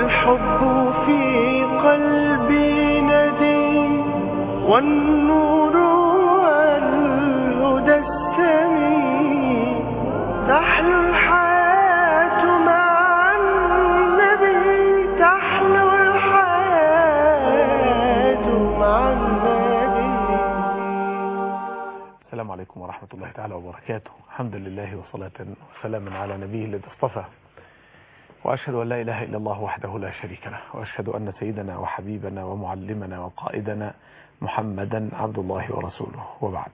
والحب في قلبي ندي والنور والهدى السمي تحلو الحياة مع النبي تحلو الحياة مع النبي السلام عليكم ورحمة الله تعالى وبركاته الحمد لله وصلاة وسلاما على نبيه الذي اصطفى وأشهد أن لا إله إلا الله وحده لا شريك له وأشهد أن سيدنا وحبيبنا ومعلمنا وقائدنا محمدا عبد الله ورسوله وبعد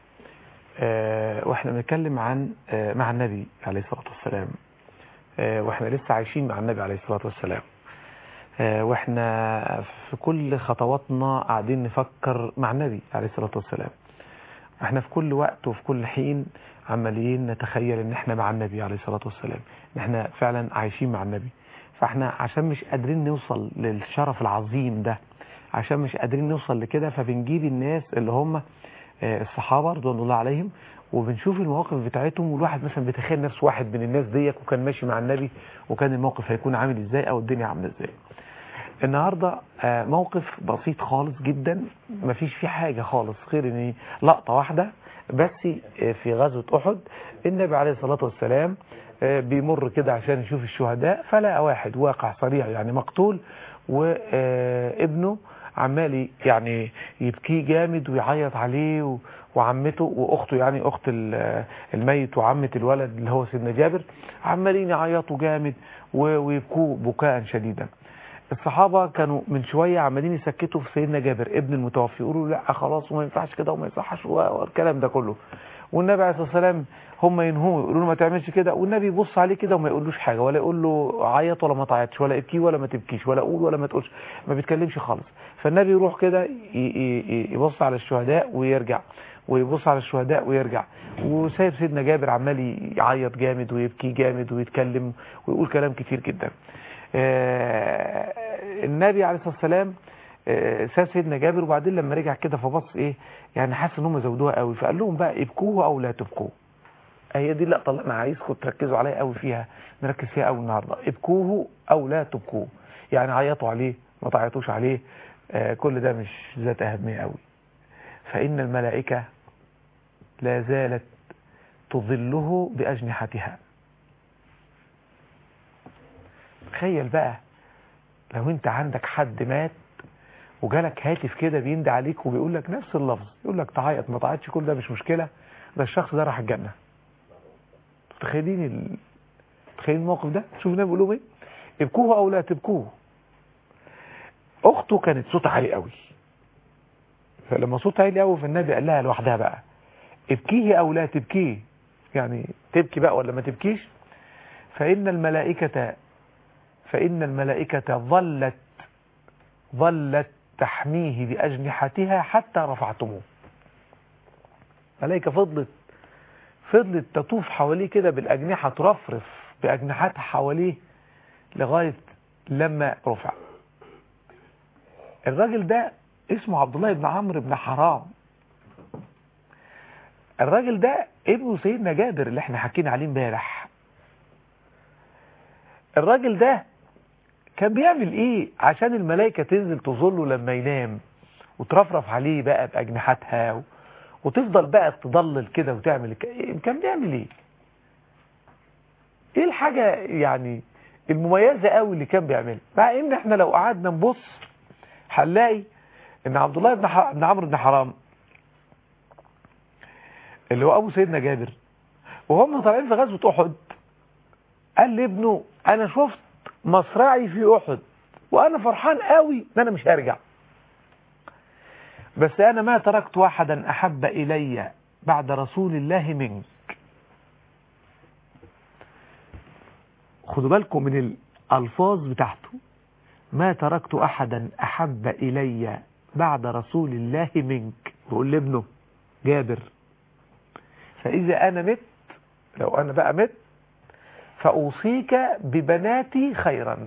آه واحنا بنتكلم عن آه مع النبي عليه الصلاة والسلام آه واحنا لسه عايشين مع النبي عليه الصلاة والسلام آه واحنا في كل خطواتنا قاعدين نفكر مع النبي عليه الصلاة والسلام احنا في كل وقت وفي كل حين عمالين نتخيل ان احنا مع النبي عليه الصلاة والسلام ان احنا فعلا عايشين مع النبي فاحنا عشان مش قادرين نوصل للشرف العظيم ده عشان مش قادرين نوصل لكده فبنجيب الناس اللي هم آه، الصحابة رضوان الله عليهم وبنشوف المواقف بتاعتهم والواحد مثلا بيتخيل نفسه واحد من الناس ديك وكان ماشي مع النبي وكان الموقف هيكون عامل ازاي او الدنيا عامله ازاي النهاردة آه، موقف بسيط خالص جدا مفيش فيه حاجة خالص غير ان لقطة واحدة بس آه، في غزوة احد النبي عليه الصلاة والسلام آه، بيمر كده عشان يشوف الشهداء فلقى واحد واقع صريع يعني مقتول وابنه عمال يعني يبكيه جامد ويعيط عليه و- وعمته واخته يعني اخت ال- الميت وعمة الولد اللي هو سيدنا جابر عمالين يعيطوا جامد و- ويبكوا بكاء شديدا الصحابة كانوا من شوية عمالين يسكتوا في سيدنا جابر ابن المتوفي يقولوا لا خلاص وما ينفعش كده وما يصحش و- والكلام ده كله والنبي عليه الصلاة والسلام هم ينهوا يقولوا له ما تعملش كده والنبي يبص عليه كده وما يقولوش حاجة ولا يقول له عيط ولا ما تعيطش ولا ابكي ولا ما تبكيش ولا قول ولا ما تقولش ما بيتكلمش خالص فالنبي يروح كده ي- ي- ي- يبص على الشهداء ويرجع ويبص على الشهداء ويرجع وسايب سيدنا جابر عمال يعيط جامد ويبكي جامد ويتكلم ويقول كلام كتير جدا آه، النبي عليه الصلاة والسلام آه، ساب سيدنا جابر وبعدين لما رجع كده فبص ايه يعني حاسس ان هم زودوها قوي فقال لهم بقى ابكوه او لا تبكوه هي دي اللقطه اللي انا عايزكم تركزوا عليها قوي فيها نركز فيها قوي النهارده ابكوه او لا تبكوه يعني عيطوا عليه ما تعيطوش عليه آه، كل ده مش ذات اهميه قوي فان الملائكه لا زالت تظله باجنحتها تخيل بقى لو انت عندك حد مات وجالك هاتف كده بيندى عليك وبيقول لك نفس اللفظ يقول لك تعيط ما تعيطش كل ده مش مشكلة ده الشخص ده راح الجنة متخيلين ال... متخيلين الموقف ده شوف النبي بيقول لهم ايه ابكوه او لا تبكوه اخته كانت صوتها عالي قوي فلما صوتها عالي قوي فالنبي قال لها لوحدها بقى ابكيه او لا تبكيه يعني تبكي بقى ولا ما تبكيش فإن الملائكة فإن الملائكة ظلت ظلت تحميه بأجنحتها حتى رفعتموه ملائكة فضلت فضلت تطوف حواليه كده بالأجنحة ترفرف بأجنحتها حواليه لغاية لما رفع الراجل ده اسمه عبد الله بن عمرو بن حرام الراجل ده ابن سيدنا جابر اللي احنا حكينا عليه امبارح الراجل ده كان بيعمل ايه عشان الملائكة تنزل تظله لما ينام وترفرف عليه بقى بأجنحتها و... وتفضل بقى تضلل كده وتعمل ك... كان بيعمل ايه ايه الحاجة يعني المميزة قوي اللي كان بيعملها مع ان احنا لو قعدنا نبص هنلاقي ان عبد الله بن, ح... بن عمرو بن حرام اللي هو ابو سيدنا جابر وهم طالعين في غزوة احد قال لابنه انا شفت مصرعي في احد وانا فرحان قوي ان انا مش هرجع بس انا ما تركت واحدا احب الي بعد رسول الله منك خدوا بالكم من الالفاظ بتاعته ما تركت احدا احب الي بعد رسول الله منك بيقول لابنه جابر فاذا انا مت لو انا بقى مت فأوصيك ببناتي خيرا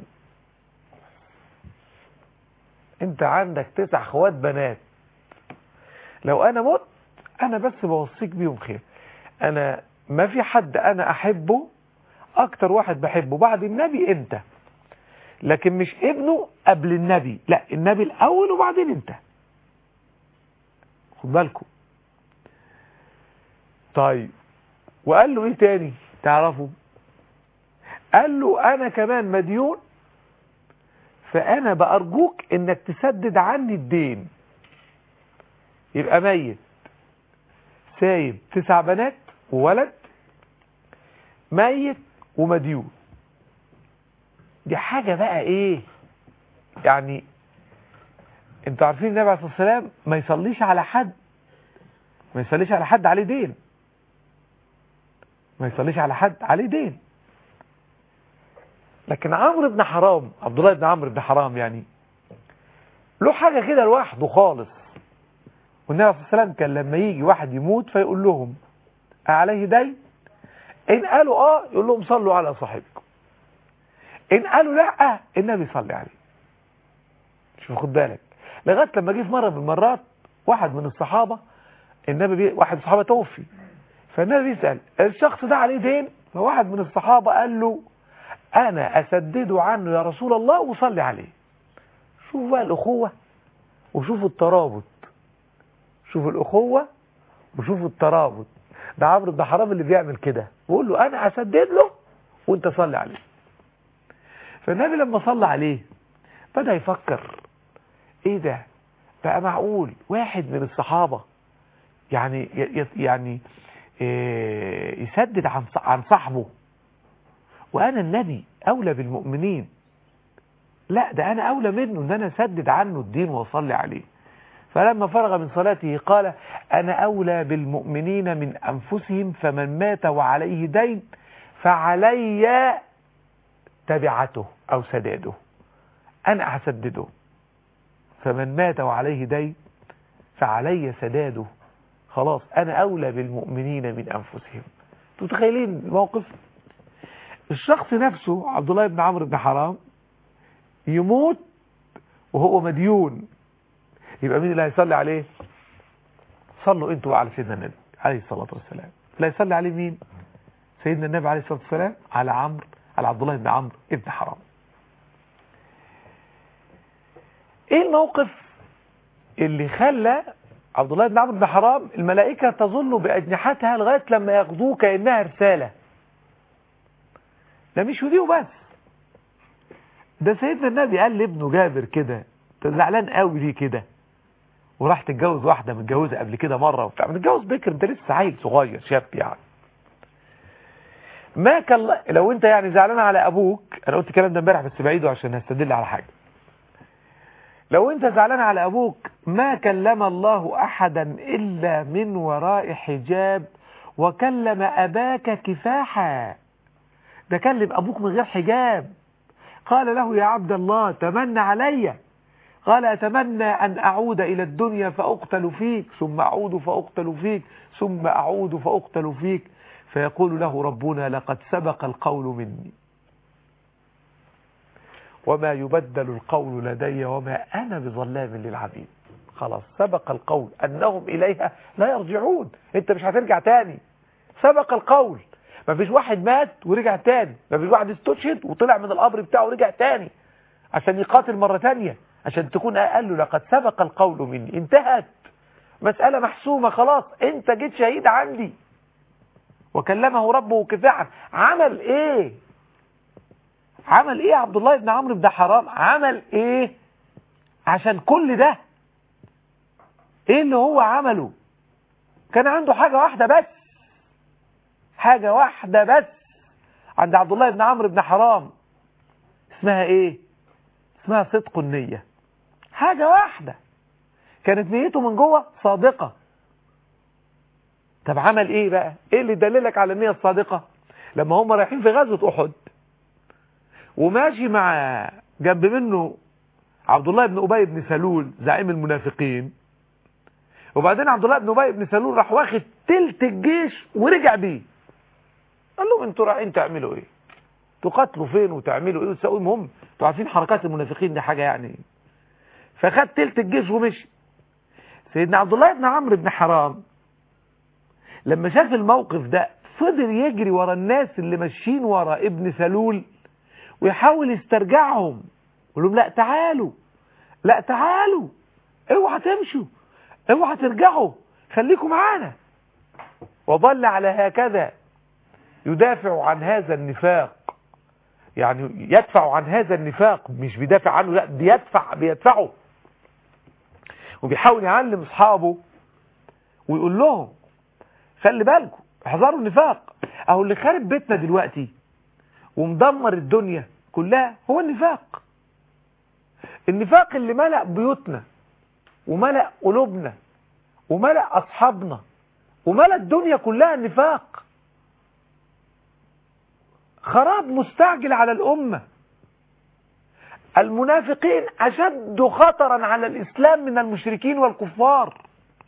انت عندك تسع اخوات بنات لو انا مت انا بس بوصيك بيهم خير انا ما في حد انا احبه اكتر واحد بحبه بعد النبي انت لكن مش ابنه قبل النبي لا النبي الاول وبعدين انت خد بالكم طيب وقال له ايه تاني تعرفوا قال له انا كمان مديون فانا بارجوك انك تسدد عني الدين يبقى ميت سايب تسع بنات وولد ميت ومديون دي حاجة بقى ايه يعني انتوا عارفين النبي عليه الصلاة والسلام ما يصليش على حد ما يصليش على حد عليه دين ما يصليش على حد عليه دين لكن عمرو بن حرام عبد الله بن عمرو بن حرام يعني له حاجة كده لوحده خالص والنبي عليه الصلاة والسلام كان لما يجي واحد يموت فيقول لهم عليه دين إن قالوا آه يقول لهم صلوا على صاحبكم إن قالوا لا النبي صلي عليه شوف خد بالك لغاية لما جه في مرة من المرات واحد من الصحابة النبي بي... واحد من الصحابة توفي فالنبي بيسأل الشخص ده عليه دين فواحد من الصحابة قال له أنا أسدده عنه يا رسول الله وصلي عليه شوف بقى الأخوة وشوفوا الترابط شوفوا الأخوة وشوفوا الترابط ده عمرو بن حرام اللي بيعمل كده بيقول له أنا أسدد له وأنت صلي عليه فالنبي لما صلى عليه بدأ يفكر إيه ده بقى معقول واحد من الصحابة يعني يعني إيه يسدد عن عن صاحبه وأنا النبي أولى بالمؤمنين لا ده أنا أولى منه أن أنا أسدد عنه الدين وأصلي عليه فلما فرغ من صلاته قال أنا أولى بالمؤمنين من أنفسهم فمن مات وعليه دين فعلي تبعته أو سداده أنا هسدده فمن مات وعليه دين فعلي سداده خلاص أنا أولى بالمؤمنين من أنفسهم تتخيلين الموقف الشخص نفسه عبد الله بن عمرو بن حرام يموت وهو مديون يبقى مين اللي هيصلي عليه صلوا انتوا على سيدنا النبي عليه الصلاة والسلام لا يصلي عليه مين سيدنا النبي عليه الصلاة والسلام على عمرو على عبد الله بن عمرو ابن حرام ايه الموقف اللي خلى عبد الله بن عمرو بن حرام الملائكة تظل بأجنحتها لغاية لما ياخدوه كأنها رسالة ده مش وديه بس ده سيدنا النبي قال لابنه جابر كده زعلان قوي ليه كده وراح تتجوز واحدة متجوزة قبل كده مرة وبتاع متجوز بكر انت لسه عيل صغير شاب يعني ما كان لو انت يعني زعلان على ابوك انا قلت الكلام ده امبارح بس بعيده عشان هستدل على حاجة لو انت زعلان على ابوك ما كلم الله احدا الا من وراء حجاب وكلم اباك كفاحا ده كلم ابوك من غير حجاب قال له يا عبد الله تمنى علي قال أتمنى أن أعود إلى الدنيا فأقتل فيك ثم أعود فأقتل فيك ثم أعود فأقتل فيك فيقول له ربنا لقد سبق القول مني وما يبدل القول لدي وما أنا بظلام للعبيد خلاص سبق القول أنهم إليها لا يرجعون أنت مش هترجع تاني سبق القول ما فيش واحد مات ورجع تاني ما فيش واحد استشهد وطلع من القبر بتاعه ورجع تاني عشان يقاتل مرة تانية عشان تكون قال له لقد سبق القول مني انتهت مسألة محسومة خلاص انت جيت شهيد عندي وكلمه ربه كفاحا عمل ايه عمل ايه عبد الله بن عمرو بن حرام عمل ايه عشان كل ده ايه اللي هو عمله كان عنده حاجة واحدة بس حاجة واحدة بس عند عبد الله بن عمرو بن حرام اسمها ايه اسمها صدق النية حاجة واحدة كانت نيته من جوه صادقة طب عمل ايه بقى ايه اللي يدللك على النية الصادقة لما هم رايحين في غزوة احد وماشي مع جنب منه عبد الله بن ابي بن سلول زعيم المنافقين وبعدين عبد الله بن ابي بن سلول راح واخد تلت الجيش ورجع بيه قال لهم انتوا رايحين تعملوا ايه تقاتلوا فين وتعملوا ايه وتسووا المهم انتوا عارفين حركات المنافقين دي حاجه يعني فخد تلت الجيش ومشي سيدنا عبد الله بن عمرو بن حرام لما شاف الموقف ده فضل يجري ورا الناس اللي ماشيين ورا ابن سلول ويحاول يسترجعهم يقول لهم لا تعالوا لا تعالوا اوعى تمشوا اوعى ترجعوا خليكم معانا وظل على هكذا يدافع عن هذا النفاق يعني يدفع عن هذا النفاق مش بيدافع عنه لا بيدفع بيدفعه وبيحاول يعلم اصحابه ويقول لهم خلي بالكم احذروا النفاق اهو اللي خارب بيتنا دلوقتي ومدمر الدنيا كلها هو النفاق النفاق اللي ملأ بيوتنا وملأ قلوبنا وملأ أصحابنا وملأ الدنيا كلها النفاق خراب مستعجل على الأمة المنافقين أشد خطرا على الإسلام من المشركين والكفار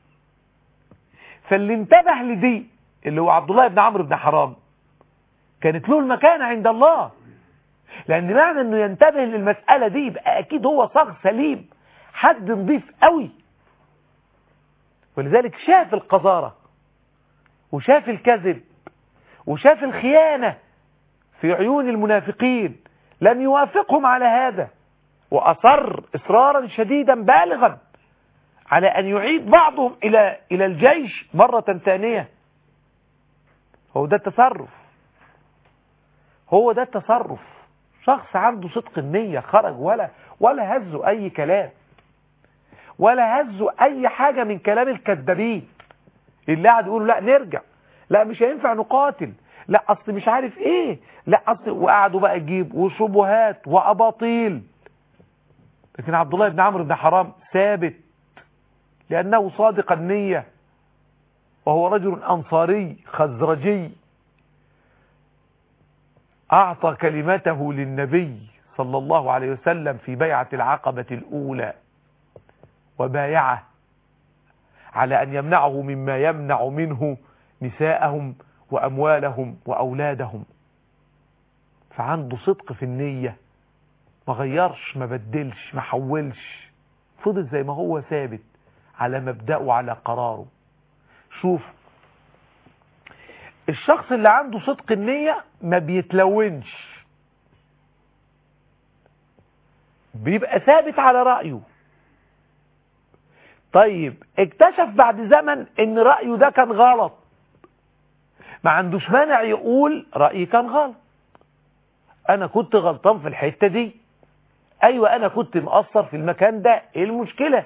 فاللي انتبه لدي اللي هو عبد الله بن عمرو بن حرام كانت له المكانة عند الله لأن معنى أنه ينتبه للمسألة دي يبقى أكيد هو صاغ سليم حد نضيف قوي ولذلك شاف القذارة وشاف الكذب وشاف الخيانة في عيون المنافقين لم يوافقهم على هذا وأصر إصرارا شديدا بالغا على أن يعيد بعضهم إلى إلى الجيش مرة ثانية هو ده التصرف هو ده التصرف شخص عنده صدق النية خرج ولا ولا هزه أي كلام ولا هزه أي حاجة من كلام الكذابين اللي قاعد يقولوا لا نرجع لا مش هينفع نقاتل لا أصل مش عارف إيه لا أصل وقعدوا بقى يجيب وشبهات وأباطيل لكن عبد الله بن عمرو بن حرام ثابت لأنه صادق النية وهو رجل أنصاري خزرجي أعطى كلمته للنبي صلى الله عليه وسلم في بيعة العقبة الأولى وبايعه على أن يمنعه مما يمنع منه نساءهم وأموالهم وأولادهم فعنده صدق في النية ما غيرش ما بدلش ما حولش فضل زي ما هو ثابت على مبدأه وعلى قراره شوف الشخص اللي عنده صدق النية ما بيتلونش بيبقى ثابت على رأيه طيب اكتشف بعد زمن ان رأيه ده كان غلط ما عندوش مانع يقول رأيي كان غلط انا كنت غلطان في الحتة دي ايوه انا كنت مقصر في المكان ده ايه المشكلة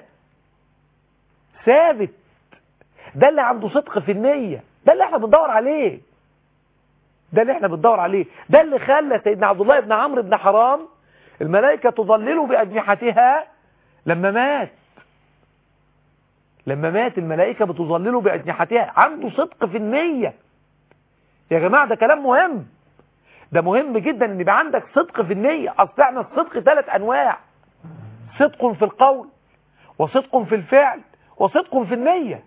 ثابت ده اللي عنده صدق في النية ده اللي احنا بندور عليه ده اللي احنا بندور عليه ده اللي خلى سيدنا عبد الله بن عمرو بن حرام الملائكة تظلله بأجنحتها لما مات لما مات الملائكة بتظلله بأجنحتها عنده صدق في النية يا جماعة ده كلام مهم ده مهم جدا ان يبقى عندك صدق في النية اصل احنا الصدق ثلاث انواع صدق في القول وصدق في الفعل وصدق في النية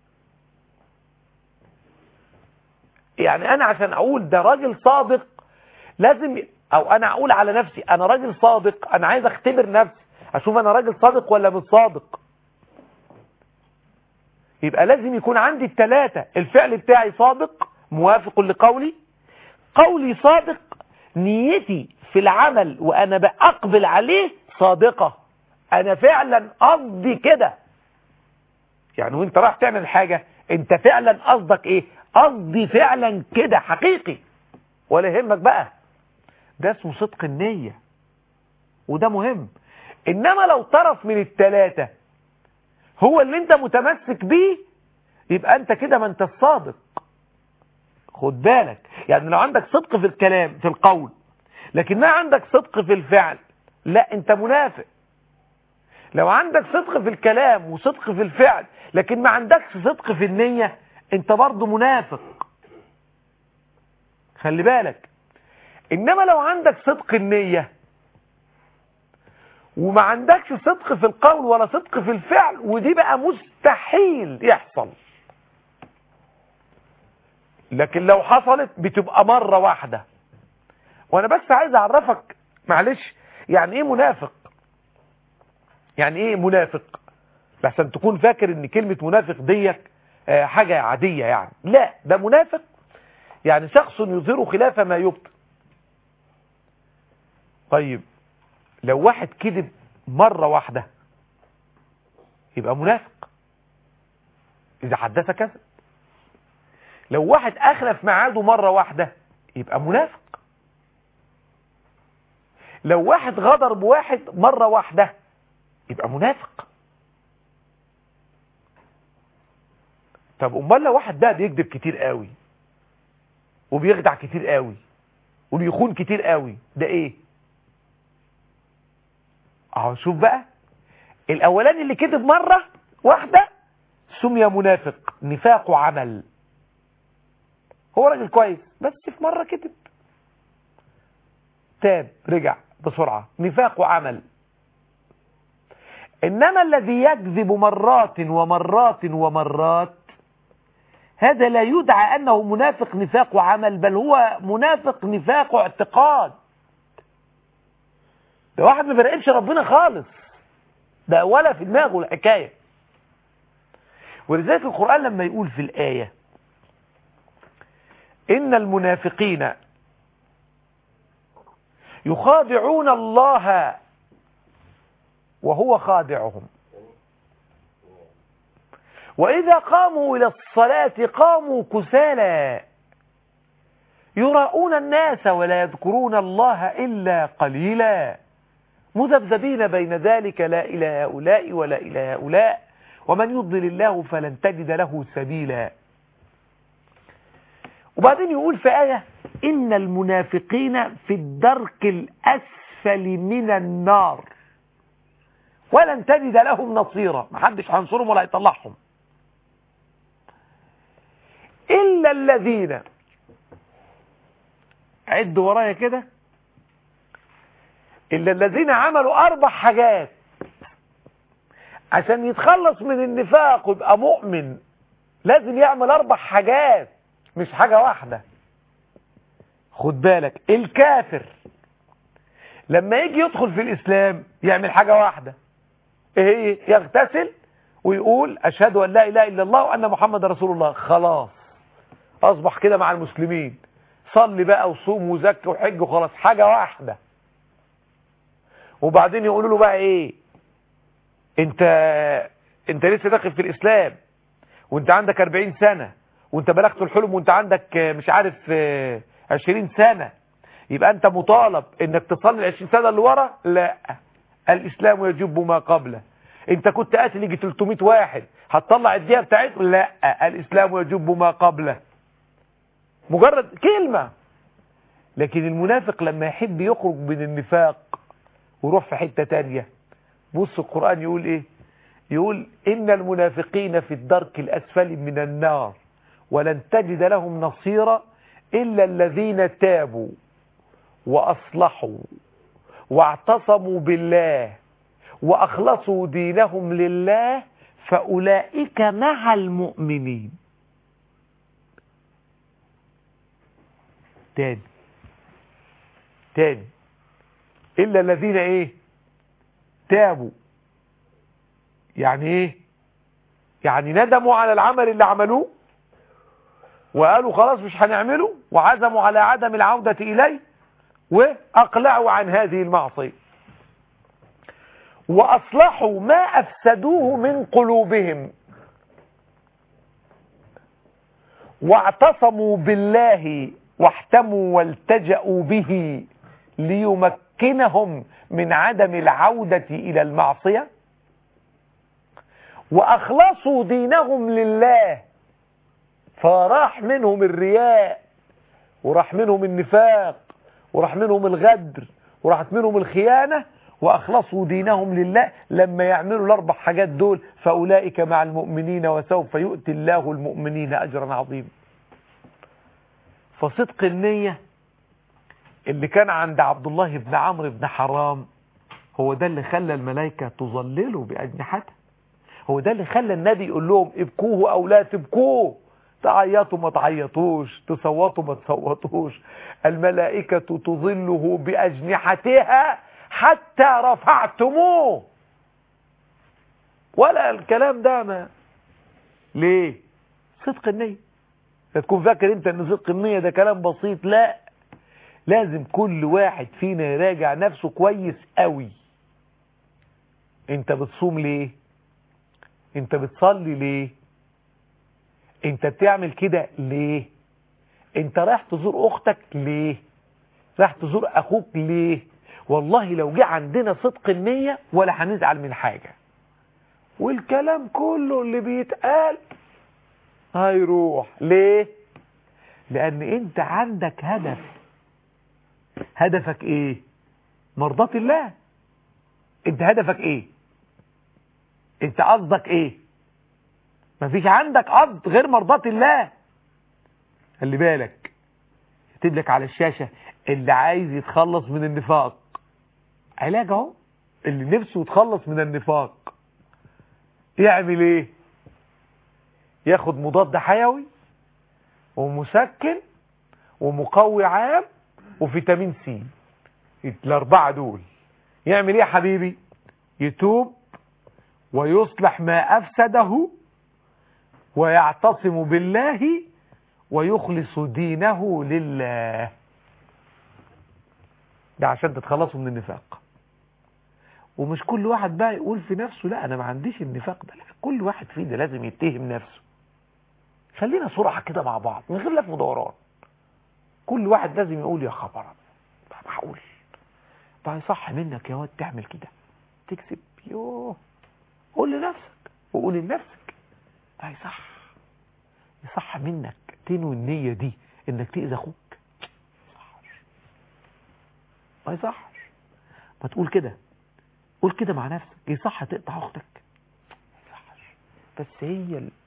يعني انا عشان اقول ده راجل صادق لازم او انا اقول على نفسي انا راجل صادق انا عايز اختبر نفسي اشوف انا راجل صادق ولا مش صادق يبقى لازم يكون عندي الثلاثة الفعل بتاعي صادق موافق لقولي قولي صادق نيتي في العمل وانا بأقبل عليه صادقة انا فعلا قصدي كده يعني وانت راح تعمل حاجة انت فعلا قصدك ايه قصدي فعلا كده حقيقي ولا يهمك بقى ده اسمه صدق النية وده مهم انما لو طرف من التلاتة هو اللي انت متمسك بيه يبقى انت كده ما انت الصادق خد بالك يعني لو عندك صدق في الكلام في القول لكن ما عندك صدق في الفعل لا انت منافق لو عندك صدق في الكلام وصدق في الفعل لكن ما عندكش صدق في النية انت برضه منافق خلي بالك انما لو عندك صدق النية وما عندكش صدق في القول ولا صدق في الفعل ودي بقى مستحيل يحصل لكن لو حصلت بتبقى مرة واحدة وانا بس عايز اعرفك معلش يعني ايه منافق يعني ايه منافق لحسن تكون فاكر ان كلمة منافق ديت حاجة عادية يعني لا ده منافق يعني شخص يظهر خلاف ما يبطن طيب لو واحد كذب مرة واحدة يبقى منافق إذا حدث كذب لو واحد أخلف ميعاده مرة واحدة يبقى منافق لو واحد غدر بواحد مرة واحدة يبقى منافق طب امال لو واحد ده بيكذب كتير قوي وبيخدع كتير قوي وبيخون كتير قوي ده ايه اهو شوف بقى الاولاني اللي كذب مرة واحدة سمي منافق نفاق عمل هو راجل كويس بس في مرة كذب تاب رجع بسرعة نفاق عمل إنما الذي يكذب مرات ومرات ومرات هذا لا يدعى أنه منافق نفاق عمل بل هو منافق نفاق اعتقاد ده واحد ما بيراقبش ربنا خالص ده ولا في دماغه الحكاية ولذلك القرآن لما يقول في الآية إن المنافقين يخادعون الله وهو خادعهم وإذا قاموا إلى الصلاة قاموا كسالى يراؤون الناس ولا يذكرون الله إلا قليلا مذبذبين بين ذلك لا إلى هؤلاء ولا إلى هؤلاء ومن يضلل الله فلن تجد له سبيلا وبعدين يقول في آية إن المنافقين في الدرك الأسفل من النار ولن تجد لهم نصيرا محدش هينصرهم ولا هيطلعهم إلا الذين عد ورايا كده إلا الذين عملوا أربع حاجات عشان يتخلص من النفاق ويبقى مؤمن لازم يعمل أربع حاجات مش حاجة واحدة خد بالك الكافر لما يجي يدخل في الإسلام يعمل حاجة واحدة ايه هي يغتسل ويقول أشهد أن لا إله إلا الله وأن محمد رسول الله خلاص أصبح كده مع المسلمين صلي بقى وصوم وزكي وحج وخلاص حاجة واحدة وبعدين يقولوا له بقى ايه انت انت لسه داخل في الإسلام وانت عندك 40 سنة وانت بلغت الحلم وانت عندك مش عارف 20 سنة يبقى انت مطالب انك تصلي ال 20 سنة اللي ورا لا الاسلام يجب ما قبله انت كنت قاتل يجي 300 واحد هتطلع الدية بتاعته لا الاسلام يجب ما قبله مجرد كلمة لكن المنافق لما يحب يخرج من النفاق ويروح في حتة تانية بص القرآن يقول ايه يقول ان المنافقين في الدرك الاسفل من النار ولن تجد لهم نصيرا إلا الذين تابوا وأصلحوا واعتصموا بالله وأخلصوا دينهم لله فأولئك مع المؤمنين تاني تاني إلا الذين إيه تابوا يعني إيه يعني ندموا على العمل اللي عملوه وقالوا خلاص مش هنعمله وعزموا على عدم العودة إليه وأقلعوا عن هذه المعصية وأصلحوا ما أفسدوه من قلوبهم واعتصموا بالله واحتموا والتجأوا به ليمكنهم من عدم العودة إلى المعصية وأخلصوا دينهم لله فراح منهم الرياء وراح منهم النفاق وراح منهم الغدر وراحت منهم الخيانة وأخلصوا دينهم لله لما يعملوا الأربع حاجات دول فأولئك مع المؤمنين وسوف يؤتي الله المؤمنين أجرا عظيما فصدق النية اللي كان عند عبد الله بن عمرو بن حرام هو ده اللي خلى الملائكة تظلله بأجنحتها هو ده اللي خلى النبي يقول لهم ابكوه أو لا تبكوه تعيطوا ما تعيطوش تصوتوا ما تصوتوش الملائكة تظله بأجنحتها حتى رفعتموه ولا الكلام ده ما ليه صدق النية تكون فاكر انت ان صدق النية ده كلام بسيط لا لازم كل واحد فينا يراجع نفسه كويس قوي انت بتصوم ليه انت بتصلي ليه انت بتعمل كده ليه انت رايح تزور اختك ليه رايح تزور اخوك ليه والله لو جه عندنا صدق النية ولا هنزعل من حاجة والكلام كله اللي بيتقال هيروح ليه لان انت عندك هدف هدفك ايه مرضاة الله انت هدفك ايه انت قصدك ايه مفيش عندك قصد غير مرضاة الله خلي بالك يكتب لك على الشاشة اللي عايز يتخلص من النفاق علاج اهو اللي نفسه يتخلص من النفاق يعمل ايه ياخد مضاد حيوي ومسكن ومقوي عام وفيتامين سي الاربعه دول يعمل ايه يا حبيبي يتوب ويصلح ما افسده ويعتصم بالله ويخلص دينه لله ده عشان تتخلصوا من النفاق ومش كل واحد بقى يقول في نفسه لا انا ما عنديش النفاق ده لا كل واحد فينا لازم يتهم نفسه خلينا صراحة كده مع بعض من غير لف ودوران كل واحد لازم يقول يا خبر معقول طيب صح منك يا واد تعمل كده تكسب يوه قول لنفسك وقول لنفسك طيب صح يصح منك تنوي النية دي انك تأذي اخوك صحش ما يصحش ما تقول كده قول كده مع نفسك يصح تقطع اختك ما يصحش بس هي ال...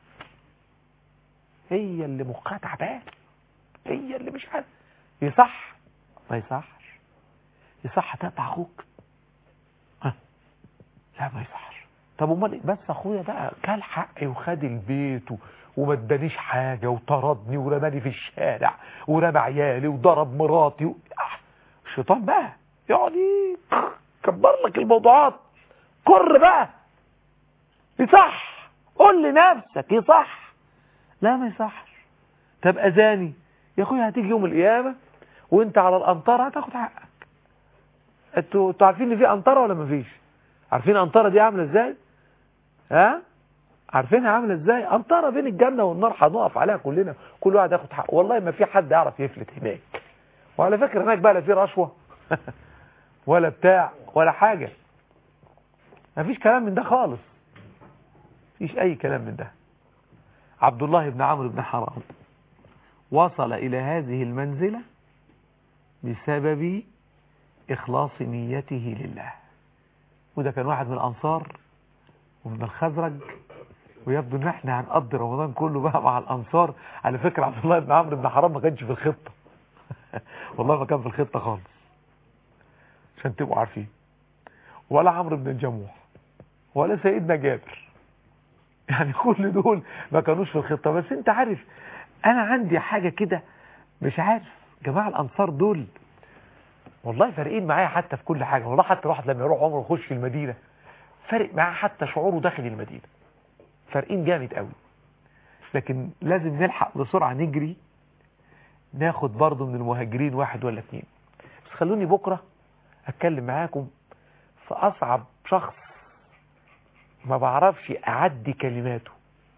هي اللي مخها تعبان هي اللي مش عارف يصح ما يصحش يصح تقطع اخوك ها لا ما يصحش طب امال إيه؟ بس اخويا بقى كل حقي وخد البيت و... وما ادانيش حاجه وطردني ورماني في الشارع ورمى عيالي وضرب مراتي و... آه، الشيطان بقى يقعد ي- كبر لك الموضوعات كر بقى يصح قول لنفسك يصح لا ما يصحش طب اذاني يا اخويا هتيجي يوم القيامه وانت على القنطره هتاخد حقك انتوا انتوا عارفين ان في قنطره ولا مفيش عارفين القنطره دي عامله ازاي ها عارفينها عامله ازاي قنطره بين الجنه والنار هنقف عليها كلنا كل واحد ياخد حقه والله ما في حد يعرف يفلت هناك وعلى فكره هناك بقى لا في رشوه ولا بتاع ولا حاجه مفيش كلام من ده خالص مفيش اي كلام من ده عبد الله بن عمرو بن حرام وصل إلى هذه المنزلة بسبب إخلاص نيته لله وده كان واحد من الأنصار ومن الخزرج ويبدو ان احنا هنقضي رمضان كله بقى مع الأنصار على فكرة عبد الله بن عمرو بن حرام ما كانش في الخطة والله ما كان في الخطة خالص عشان تبقوا عارفين ولا عمرو بن الجموح ولا سيدنا جابر يعني كل دول ما كانوش في الخطة بس انت عارف انا عندي حاجة كده مش عارف جماعة الانصار دول والله فارقين معايا حتى في كل حاجة والله حتى الواحد لما يروح عمره يخش المدينة فارق معاه حتى شعوره داخل المدينة فارقين جامد قوي لكن لازم نلحق بسرعة نجري ناخد برضه من المهاجرين واحد ولا اتنين بس خلوني بكرة اتكلم معاكم في اصعب شخص ما بعرفش اعدي كلماته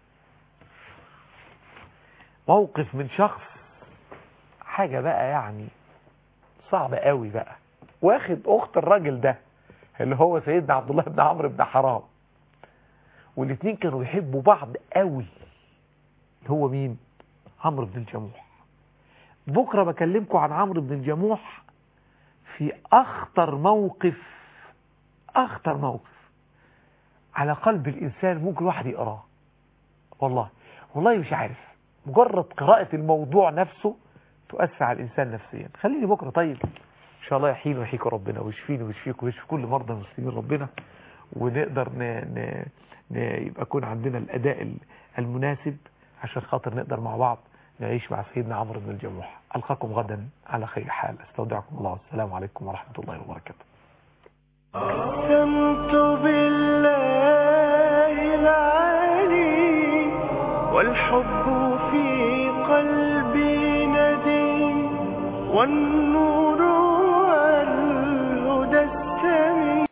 موقف من شخص حاجة بقى يعني صعبة قوي بقى واخد اخت الراجل ده اللي هو سيدنا عبد الله بن عمرو بن حرام والاتنين كانوا بيحبوا بعض قوي اللي هو مين عمرو بن الجموح بكرة بكلمكم عن عمرو بن الجموح في اخطر موقف اخطر موقف على قلب الإنسان ممكن واحد يقراه والله والله مش عارف مجرد قراءة الموضوع نفسه تؤثر على الإنسان نفسيا خليني بكرة طيب إن شاء الله يحييني ويحييكم ربنا ويشفيني ويشفيكم ويشفي كل مرضى المسلمين ربنا ونقدر ن... ن... ن... يبقى يكون عندنا الأداء ال- المناسب عشان خاطر نقدر مع بعض نعيش مع سيدنا عمرو بن الجموح ألقاكم غدا على خير حال استودعكم الله والسلام عليكم ورحمة الله وبركاته أقسمت بالله العلي والحب في قلبي ندي والنور